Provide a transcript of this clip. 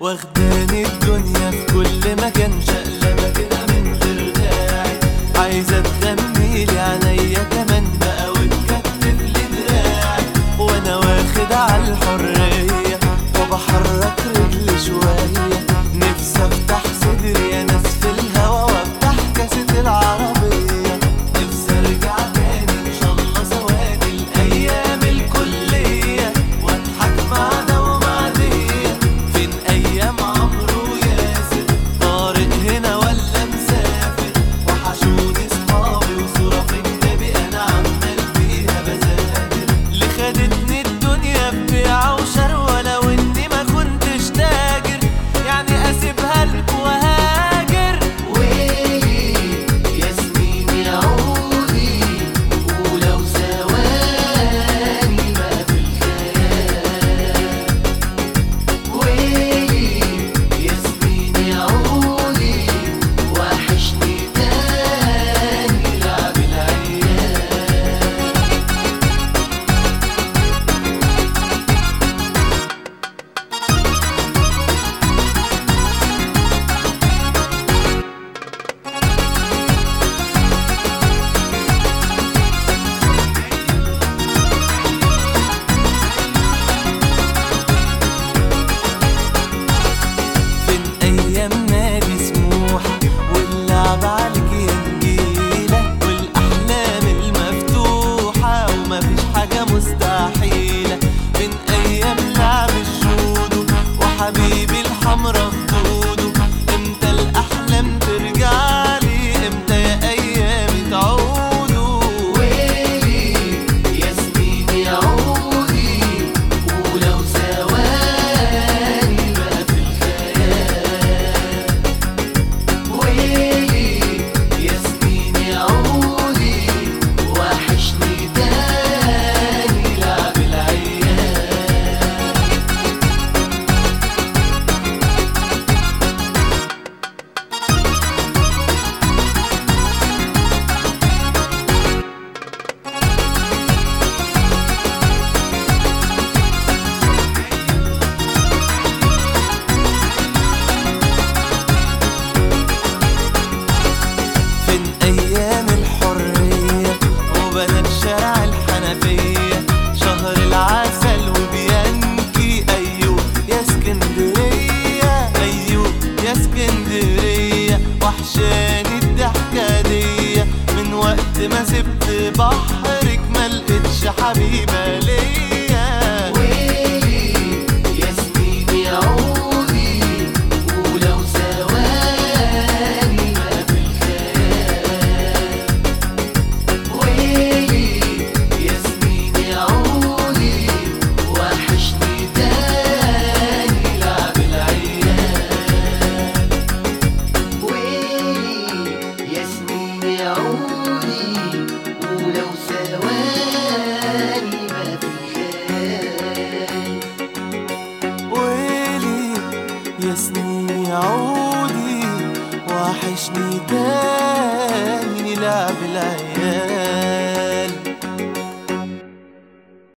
واخداني الدنيا في كل مكان شقلبة كده من غير داعي عايزة تغني لي عينيا كمان بقى وتكتف لي دراعي وانا واخد على الحرية وبحرك رجلي شوية نفسي افتح صدري يا ناس في الهوا وافتح كاسة العربية نفسي ارجع تاني ان شاء الله ثواني الايام الكلية واضحك مع ده ومع دي فين ايام عمرو وياسر طارق هنا ولا مسافر وحشوني صحابي وصورة في كتابي انا عمال فيها بذاكر اللي خدتني الدنيا ببيعة وشروة لو اني ما كنتش تاجر يعني اسيبها لكوا وهاجر ياسمين يا عودي ولو ثواني ما في الخيال ويلي ياسمين يا عودي وحشني تاني لعب العيال فين ايام نادي سموحة واللعب عليك يا نجيلة والاحلام المفتوحة ومفيش حاجة مستحيلة فين ايام لعب الجودو وحبيبي الحمرا خدوده امتى الاحلام ترجعلي امتى يا ايامي تعودوا ويلي ياسمين يا عودي ولو ثواني ما في الخيال ويلي ياسمين يا عودي وحشني تاني لعب العيال فين ايام الحرية وبنات شارع الحنفية شهر العسل وبيانكي ايوه يا اسكندرية ايوه يا اسكندرية وحشاني الضحكة دي من وقت ما سبت بحرك ما لقيتش حبيبة ليا ويلي ياسمين يا عودي ولو ثواني ما في الخيال ويلي ياسمين يا عودي وحشني تاني لعب العيال ويلي ياسمين يا عودي ولو ثواني ما في الخيال ويلي يا سنين عودي وحشني تاني لعب العيال